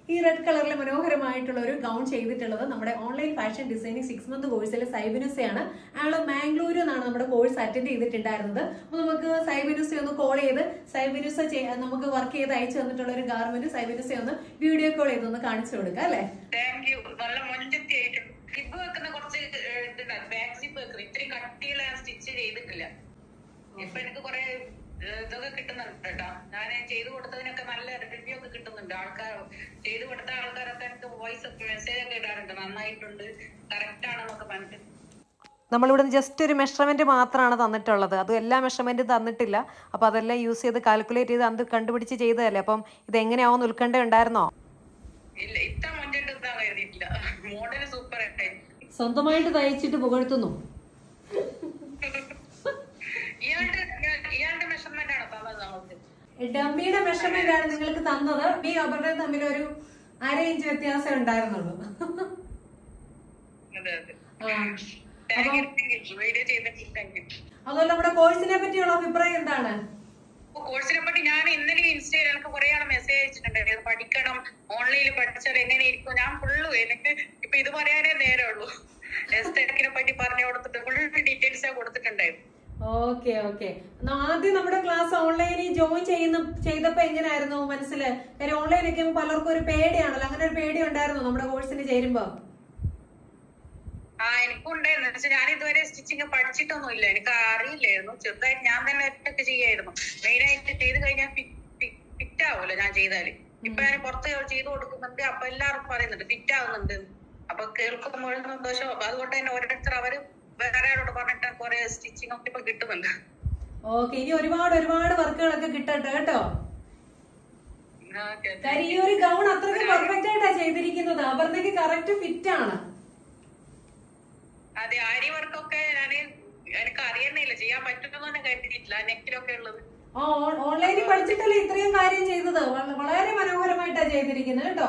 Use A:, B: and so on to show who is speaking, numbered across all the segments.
A: ഈ റെഡ് കളറിൽ മനോഹരമായിട്ടുള്ള ഒരു ഗൗൺ ചെയ്തിട്ടുള്ളത് നമ്മുടെ online fashion designing six month കോഴ്സിലെ സൈബിനുസയാണ് അയാൾ മാംഗ്ലൂരിൽ നിന്നാണ് നമ്മുടെ കോഴ്സ് അറ്റൻഡ് ചെയ്തിട്ടുണ്ടായിരുന്നത് അപ്പൊ നമുക്ക് സൈബിനുസെ ഒന്ന് കോൾ ചെയ്ത് സൈബിനുസ നമുക്ക് വർക്ക് ചെയ്ത് അയച്ചു തന്നിട്ടുള്ള ഒരു ഗാർമെന്റ് സൈബിനുസെ ഒന്ന് വീഡിയോ കോൾ ചെയ്ത് ഒന്ന് കാണിച്ചു കൊടുക്കാം അല്ലേ
B: താങ്ക് യു നല്ല മുൻചത്തി ആയിട്ട് സിബ് വെക്കുന്ന കുറച്ച് ഇതുണ്ടായിരുന്നു ബാക്ക് സിബ് വെക്കുന്നത് ഇത്രയും കട്ടിയുള്ള ഞാൻ സ്റ്റിച്ച് ചെയ്തിട്ടില്ല ഇപ്പൊ എനിക്ക് കുറെ ഇതൊക്കെ കിട്ടുന്നുണ്ട് കേട്ടോ ഞാൻ ചെയ്തു കൊടുത്തതിനൊക്കെ നല്ല റിവ്യൂ ഒക്കെ കിട്ടുന്നുണ്ട് ആൾക്കാർ ചെയ്തു കൊടുത്ത ആൾക്കാരൊക്കെ എനിക്ക് വോയിസ് ഒക്കെ മെസ്സേജ് ഒക്കെ ഇടാറുണ്ട് നന്നായിട്ടുണ്ട് കറക്റ്റ് ആണെന്നൊക്കെ പറഞ്ഞിട്ട്
A: നമ്മളിവിടെ ജസ്റ്റ് ഒരു മെഷർമെന്റ് മാത്രമാണ് തന്നിട്ടുള്ളത് അതും എല്ലാ മെഷർമെന്റും തന്നിട്ടില്ല അപ്പൊ അതെല്ലാം യൂസ് ചെയ്ത് കാൽക്കുലേറ്റ് ചെയ്ത് അത് കണ്ടുപിടിച്ച് ചെയ്തതല്ലേ അപ്പം ഇത് എങ്ങനെയാവും ഉത്കണ്ഠ ഉണ്ടായിരുന്നോ
B: ഇല്ല ഇത്ര മുൻചിട്ട് ഇതാ കരുതിയിട്ടില്ല മോഡല് സൂപ്പർ ആയിട്ടേ
A: സ്വന്തമായിട്ട് തയ്ച്ചിട്ട് പുകഴ്ത്തുന്നു
B: ഇയാളുടെ ഇയാളുടെ മെഷർമെന്റ് ആണോ തന്നത് നമുക്ക്
A: ഡമ്മിയുടെ മെഷർമെന്റ് ആണ് നിങ്ങൾക്ക് തന്നത് ഈ അപർണയും തമ്മിൽ ഒരു അര ഇഞ്ച് വ്യത്യാസം ഉണ്ടായിരുന്നുള്ളൂ
B: അതെ അതെ
A: ആ.
B: താങ്ക് യു വീഡിയോ ചെയ്തിട്ട് താങ്ക് യു
A: അതുപോലെ നമ്മുടെ കോഴ്സിനെ പറ്റിയുള്ള അഭിപ്രായം എന്താണ്
B: കോഴ്സിനെ പറ്റി ഞാൻ ഇന്നലെ ഇൻസ്റ്റയിൽ എനിക്ക് കുറെ ആൾ മെസ്സേജ് അയച്ചിട്ടുണ്ടായിരുന്നു ഇത് പഠിക്കണം ഓൺലൈനിൽ പഠിച്ചാൽ എങ്ങനെയിരിക്കും ഞാൻ ഫുള്ള് എനിക്ക് ഇപ്പൊ ഇത് പറയാനേ നേരമുള്ളൂ എസ്തെക്കിനെ പറ്റി പറഞ്ഞു കൊടുത്തിട്ട് ഫുൾ ഡീറ്റെയിൽസ് കൊടുത്തിട്ടുണ്ടായിരുന്നു
A: ഓക്കെ ഓക്കെ ആദ്യം നമ്മുടെ ക്ലാസ് ഓൺലൈനിൽ ജോയിൻ ചെയ്യുന്ന ചെയ്തപ്പോ എങ്ങനെയായിരുന്നു മനസ്സില് കാര്യം ഓൺലൈനൊക്കെ ആകുമ്പോൾ പലർക്കും ഒരു പേടിയാണല്ലോ അങ്ങനെ ഒരു പേടി ഉണ്ടായിരുന്നു നമ്മുടെ കോഴ്സിന് ചേരുമ്പോ
B: ആ എനിക്കും ഉണ്ടായിരുന്നു പക്ഷെ ഞാൻ ഇതുവരെ സ്റ്റിച്ചിങ് പഠിച്ചിട്ടൊന്നും ഇല്ല എനിക്ക് അറിയില്ലായിരുന്നു ചെറുതായിട്ട് ഞാൻ തന്നെ ഒറ്റക്ക് ചെയ്യായിരുന്നു മെയിൻ ആയിട്ട് ചെയ്ത് കഴിഞ്ഞാൽ ഫിറ്റ് ആവുമല്ലോ ഞാൻ ചെയ്താല് ഇപ്പൊ ഞാൻ പുറത്ത് ചെയ്ത് കൊടുക്കുന്നുണ്ട് അപ്പൊ എല്ലാവർക്കും പറയുന്നുണ്ട് ഫിറ്റ് ആവുന്നുണ്ട് അപ്പൊ കേൾക്കുമ്പോൾ സന്തോഷം അപ്പൊ അതുകൊണ്ട് തന്നെ ഓരോരുത്തർ അവര് വേറെ ആളോട് പറഞ്ഞിട്ട് കുറെ സ്റ്റിച്ചിങ് ഒക്കെ ഇപ്പൊ കിട്ടുന്നുണ്ട്
A: ഓക്കെ ഇനി ഒരുപാട് ഒരുപാട് വർക്കുകളൊക്കെ കിട്ടട്ടെ കേട്ടോ
B: Okay.
A: കാര്യം ഈ ഒരു ഗൗൺ അത്രയ്ക്ക് പെർഫെക്റ്റ് ആയിട്ടാ ചെയ്തിരിക്കുന്നത് അപർണയ്ക്ക് കറക്റ്റ് ഫിറ്റ് ആണ്
B: അതെ ആരി വർക്കൊക്കെ ഞാന് എനിക്ക് അറിയുന്നില്ല ചെയ്യാൻ പറ്റുമെന്ന് തന്നെ കരുതിയിട്ടില്ല നെക്കിലൊക്കെ ഉള്ളത്
A: ആ ഓൺ- ഓൺലൈനിൽ പഠിച്ചിട്ടല്ലേ ഇത്രയും കാര്യം ചെയ്തത് വള- വളരെ മനോഹരമായിട്ടാ ചെയ്തിരിക്കുന്നത് കേട്ടോ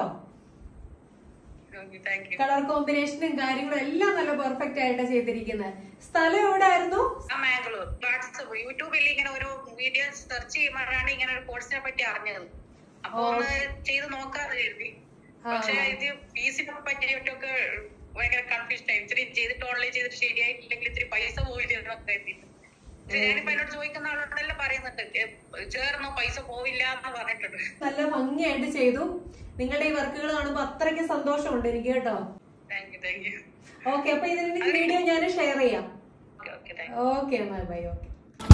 B: താങ്ക് യു
A: കളർ കോമ്പിനേഷനും കാര്യങ്ങളും എല്ലാം നല്ല പെർഫെക്റ്റ് ആയിട്ടാ ചെയ്തിരിക്കുന്നത് സ്ഥലം എവിടെ ആയിരുന്നു
B: ആ മാംഗ്ലൂർ വാട്സപ്പ് യൂട്യൂബിൽ ഇങ്ങനെ ഒരു വീഡിയോ സെർച്ച് ചെയ്യുമ്പോഴാണ് ഇങ്ങനെ ഒരു കോഴ്സിനെ പറ്റി അറിഞ്ഞത് അപ്പൊ ഒന്ന് ചെയ്ത് നോക്കാതെ കരുതി പക്ഷെ ഇത് ഫീസിനെ പറ്റിയിട്ടൊക്കെ ഭയങ്കര കൺഫ്യൂഷൻ ആയി ഇത്തിരി ചെയ്തിട്ട് ഓൺലൈൻ ചെയ്തിട്ട് ശരിയായിട്ടില്ലെങ്കിൽ ഇത്തിരി പൈസ പോയില്ല എന്നൊക്കെ കരുതിയിട്ട് പക്ഷെ ഞാനിപ്പോ എന്നോട് ചോദിക്കുന്ന ആളോടെല്ലാം പറയുന്നുണ്ട് "ഏ, ചേർന്നോ പൈസ പോവില്ല എന്ന് പറഞ്ഞിട്ടുണ്ട്
A: നല്ല ഭംഗിയായിട്ട് ചെയ്തു നിങ്ങളുടെ ഈ വർക്കുകൾ കാണുമ്പോൾ അത്രയ്ക്ക് സന്തോഷമുണ്ട് എനിക്ക് കേട്ടോ
B: thank you thank you
A: okay അപ്പൊ ഇതിന്റെ വീഡിയോ ഞാൻ ഷെയർ ചെയ്യാം
B: okay okay thank you
A: okay എന്നാൽ ബൈ ഓക്കെ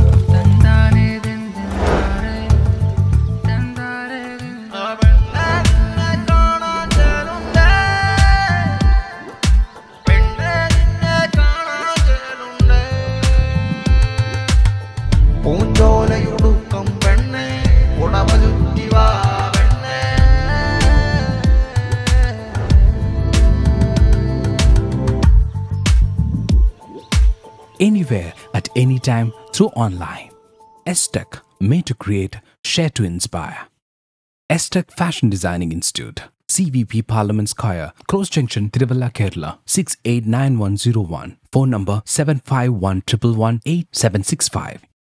C: പൂഞ്ചോലയുടുക്കം പെണ്ണെ ഉടമ ചുറ്റി വാ പെണ്ണെ
D: anywhere at any time through online. Estec, made to create, share to inspire. Estec Fashion Designing Institute, CVP Parliament Square, Close Junction, Tiruvalla, Kerala, 689101. Phone number 751 111 8765.